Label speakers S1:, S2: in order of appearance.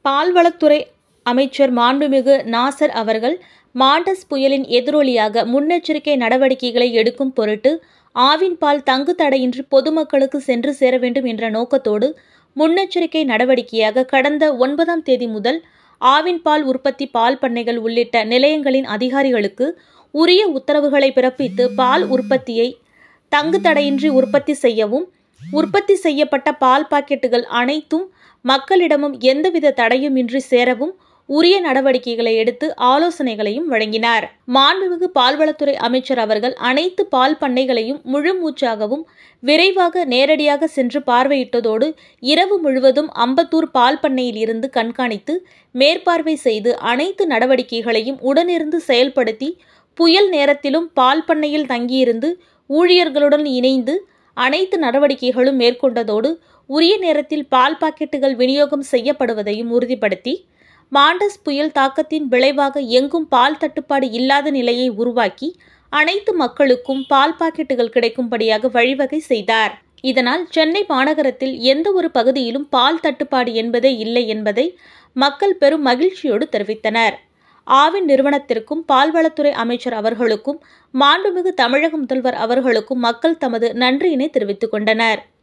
S1: பால்வளத்துறை அமைச்சர் மாண்புமிகு நாசர் அவர்கள் மாண்டஸ் புயலின் எதிரொலியாக முன்னெச்சரிக்கை நடவடிக்கைகளை எடுக்கும் பொருட்டு ஆவின் பால் தங்கு தடையின்றி பொதுமக்களுக்கு சென்று சேர வேண்டும் என்ற நோக்கத்தோடு முன்னெச்சரிக்கை நடவடிக்கையாக கடந்த ஒன்பதாம் தேதி முதல் ஆவின் பால் உற்பத்தி பால் பண்ணைகள் உள்ளிட்ட நிலையங்களின் அதிகாரிகளுக்கு உரிய உத்தரவுகளை பிறப்பித்து பால் உற்பத்தியை தங்கு தடையின்றி உற்பத்தி செய்யவும் உற்பத்தி செய்யப்பட்ட பால் பாக்கெட்டுகள் அனைத்தும் மக்களிடமும் எந்தவித தடையும் இன்றி சேரவும் உரிய நடவடிக்கைகளை எடுத்து ஆலோசனைகளையும் வழங்கினார் மாண்புமிகு பால்வளத்துறை அமைச்சர் அவர்கள் அனைத்து பால் பண்ணைகளையும் முழு மூச்சாகவும் விரைவாக நேரடியாக சென்று பார்வையிட்டதோடு இரவு முழுவதும் அம்பத்தூர் பால் பண்ணையில் இருந்து கண்காணித்து மேற்பார்வை செய்து அனைத்து நடவடிக்கைகளையும் உடனிருந்து செயல்படுத்தி புயல் நேரத்திலும் பால் பண்ணையில் தங்கியிருந்து ஊழியர்களுடன் இணைந்து அனைத்து நடவடிக்கைகளும் மேற்கொண்டதோடு உரிய நேரத்தில் பால் பாக்கெட்டுகள் விநியோகம் செய்யப்படுவதையும் உறுதிப்படுத்தி மாண்டஸ் புயல் தாக்கத்தின் விளைவாக எங்கும் பால் தட்டுப்பாடு இல்லாத நிலையை உருவாக்கி அனைத்து மக்களுக்கும் பால் பாக்கெட்டுகள் கிடைக்கும்படியாக வழிவகை செய்தார் இதனால் சென்னை மாநகரத்தில் எந்த ஒரு பகுதியிலும் பால் தட்டுப்பாடு என்பதே இல்லை என்பதை மக்கள் பெரும் மகிழ்ச்சியோடு தெரிவித்தனர் ஆவின் நிறுவனத்திற்கும் பால்வளத்துறை அமைச்சர் அவர்களுக்கும் மாண்புமிகு தமிழக முதல்வர் அவர்களுக்கும் மக்கள் தமது நன்றியினை தெரிவித்துக் கொண்டனர்